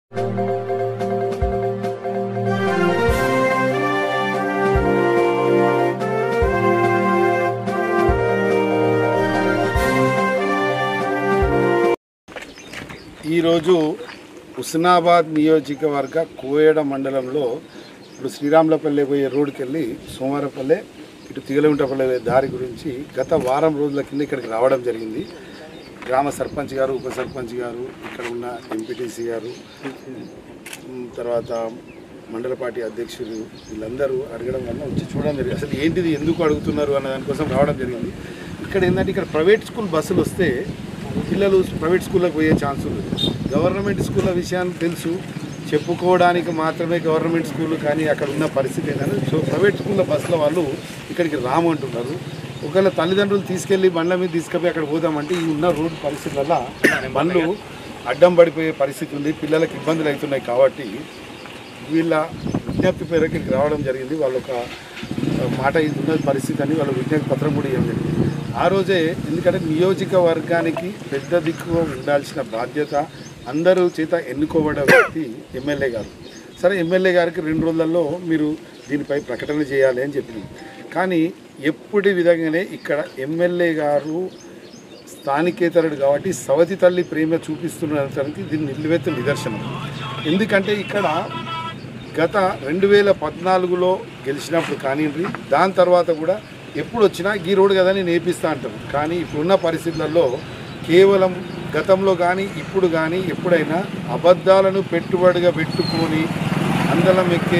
ఈరోజు హుస్నాబాద్ నియోజకవర్గ కోయడ మండలంలో ఇప్పుడు శ్రీరాములపల్లె పోయే రోడ్డుకి వెళ్ళి సోమారపల్లె ఇటు తిగలగుంటపల్లె దారి గురించి గత వారం రోజుల కింద ఇక్కడికి రావడం జరిగింది గ్రామ సర్పంచ్ గారు ఉప సర్పంచ్ గారు ఇక్కడ ఉన్న ఎంపీటీసీ గారు ఉమ్, తర్వాత మండల పార్టీ అధ్యక్షులు వీళ్ళందరూ అడగడం వల్ల వచ్చి చూడడం జరిగింది అసలు ఏంటిది ఎందుకు అడుగుతున్నారు అన్న దానికోసం రావడం జరిగింది ఇక్కడ ఏంటంటే ఇక్కడ ప్రైవేట్ స్కూల్ బస్సులు వస్తే పిల్లలు ప్రైవేట్ స్కూళ్ళకి పోయే ఛాన్స్ ఉంది గవర్నమెంట్ స్కూళ్ళ విషయాన్ని తెలుసు చెప్పుకోవడానికి మాత్రమే గవర్నమెంట్ స్కూల్ కానీ అక్కడ ఉన్న పరిస్థితి ఏంటంటే సో ప్రైవేట్ స్కూళ్ళ బస్సుల వాళ్ళు ఇక్కడికి రామంటున్నారు ఒకవేళ తల్లిదండ్రులు తీసుకెళ్ళి బండ్ల మీద తీసుకుపోయి అక్కడ పోదామంటే ఈ ఉన్న రోడ్డు పరిస్థితి వల్ల బండ్లు అడ్డం పడిపోయే పరిస్థితి ఉంది పిల్లలకు ఇబ్బందులు అవుతున్నాయి కాబట్టి వీళ్ళ విజ్ఞప్తి మేరకు ఇక్కడికి రావడం జరిగింది వాళ్ళ ఒక మాట ఇది ఉన్న పరిస్థితి అని వాళ్ళ విజ్ఞప్తి పత్రం కూడా ఇవ్వడం జరిగింది ఆ రోజే ఎందుకంటే నియోజకవర్గానికి పెద్ద దిక్కుగా ఉండాల్సిన బాధ్యత అందరూ చేత ఎన్నుకోబడే వ్యక్తి ఎమ్మెల్యే గారు సరే ఎమ్మెల్యే గారికి రెండు రోజులలో మీరు దీనిపై ప్రకటన చేయాలి అని చెప్పింది కానీ ఎప్పటి విధంగానే ఇక్కడ ఎమ్మెల్యే గారు స్థానికేతరుడు కాబట్టి సవతి తల్లి ప్రేమ చూపిస్తున్నదానికి దీన్ని నిలువెత్తు నిదర్శనం ఎందుకంటే ఇక్కడ గత రెండు వేల పద్నాలుగులో గెలిచినప్పుడు కానివ్వండి దాని తర్వాత కూడా ఎప్పుడు వచ్చినా ఈ రోడ్డు కదా నేను నేపిస్తా అంటారు కానీ ఇప్పుడున్న పరిస్థితులలో కేవలం గతంలో కానీ ఇప్పుడు కానీ ఎప్పుడైనా అబద్ధాలను పెట్టుబడిగా పెట్టుకొని అందలం ఎక్కే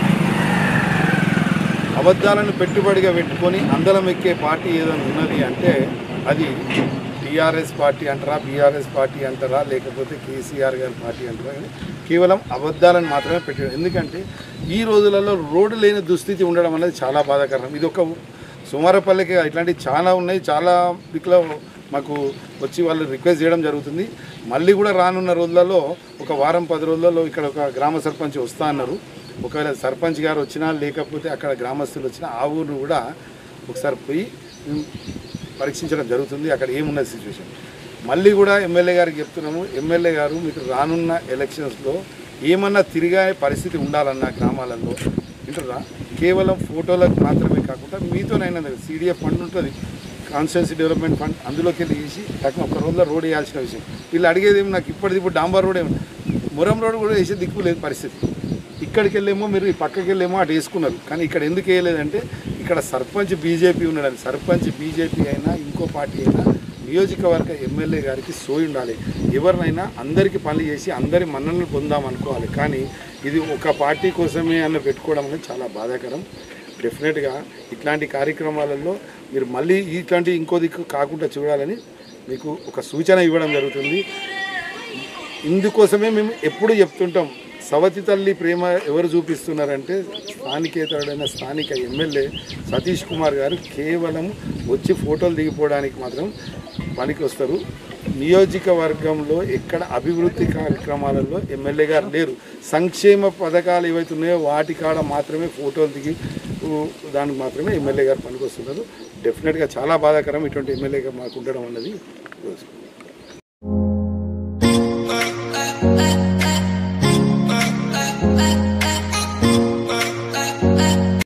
అబద్ధాలను పెట్టుబడిగా పెట్టుకొని అందలం ఎక్కే పార్టీ ఏదైనా ఉన్నది అంటే అది టీఆర్ఎస్ పార్టీ అంటారా బీఆర్ఎస్ పార్టీ అంటారా లేకపోతే కేసీఆర్ గారి పార్టీ అంటారా కానీ కేవలం అబద్ధాలను మాత్రమే పెట్టి ఎందుకంటే ఈ రోజులలో రోడ్డు లేని దుస్థితి ఉండడం అనేది చాలా బాధాకరం ఇది ఒక సుమారపల్లికి ఇట్లాంటివి చాలా ఉన్నాయి చాలా దిక్కులో మాకు వచ్చి వాళ్ళు రిక్వెస్ట్ చేయడం జరుగుతుంది మళ్ళీ కూడా రానున్న రోజులలో ఒక వారం పది రోజులలో ఇక్కడ ఒక గ్రామ సర్పంచ్ వస్తా అన్నారు ఒకవేళ సర్పంచ్ గారు వచ్చినా లేకపోతే అక్కడ గ్రామస్తులు వచ్చినా ఆ ఊరిని కూడా ఒకసారి పోయి ఉమ్, పరీక్షించడం జరుగుతుంది అక్కడ ఏమున్నది సిచ్యువేషన్ మళ్ళీ కూడా ఎమ్మెల్యే గారికి చెప్తున్నాము ఎమ్మెల్యే గారు మీకు రానున్న ఎలక్షన్స్లో ఏమన్నా తిరిగే పరిస్థితి ఉండాలన్న గ్రామాలలో వింటారా కేవలం ఫోటోలకు మాత్రమే కాకుండా మీతోనైనా సీడీఎఫ్ ఫండ్ ఉంటుంది కాన్స్టిట్యున్సీ డెవలప్మెంట్ ఫండ్ అందులోకి వెళ్ళి వేసి టక్కున ఒక రోజులో రోడ్ వేయాల్సిన విషయం వీళ్ళు అడిగేది ఏమి నాకు ఇప్పటిది ఇప్పుడు డాంబర్ రోడ్ ఏమి మురం రోడ్ కూడా వేసే దిక్కు లేదు పరిస్థితి ఇక్కడికి వెళ్ళేమో మీరు ఈ పక్కకి వెళ్ళేమో అటు వేసుకున్నారు కానీ ఇక్కడ ఎందుకు వేయలేదంటే ఇక్కడ సర్పంచ్ బీజేపీ ఉన్నాడని సర్పంచ్ బీజేపీ అయినా ఇంకో పార్టీ అయినా నియోజకవర్గ ఎమ్మెల్యే గారికి సోయి ఉండాలి ఎవరినైనా అందరికీ పనులు చేసి అందరి మన్ననలు పొందాం అనుకోవాలి కానీ ఇది ఒక పార్టీ కోసమే అన్న పెట్టుకోవడం అనేది చాలా బాధాకరం డెఫినెట్గా ఇట్లాంటి కార్యక్రమాలలో మీరు మళ్ళీ ఇట్లాంటి ఇంకో దిక్కు కాకుండా చూడాలని మీకు ఒక సూచన ఇవ్వడం జరుగుతుంది ఇందుకోసమే మేము ఎప్పుడు చెప్తుంటాం సవతి తల్లి ప్రేమ ఎవరు చూపిస్తున్నారంటే స్థానికేతరుడైన స్థానిక ఎమ్మెల్యే సతీష్ కుమార్ గారు కేవలం వచ్చి ఫోటోలు దిగిపోవడానికి మాత్రం పనికి వస్తారు నియోజకవర్గంలో ఎక్కడ అభివృద్ధి కార్యక్రమాలలో ఎమ్మెల్యే గారు లేరు సంక్షేమ పథకాలు ఏవైతే ఉన్నాయో వాటి కాడ మాత్రమే ఫోటోలు దిగి ఊ, దానికి మాత్రమే ఎమ్మెల్యే గారు పనికి వస్తున్నారు డెఫినెట్గా చాలా బాధాకరం ఇటువంటి ఎమ్మెల్యేగా మాకు ఉండడం అన్నది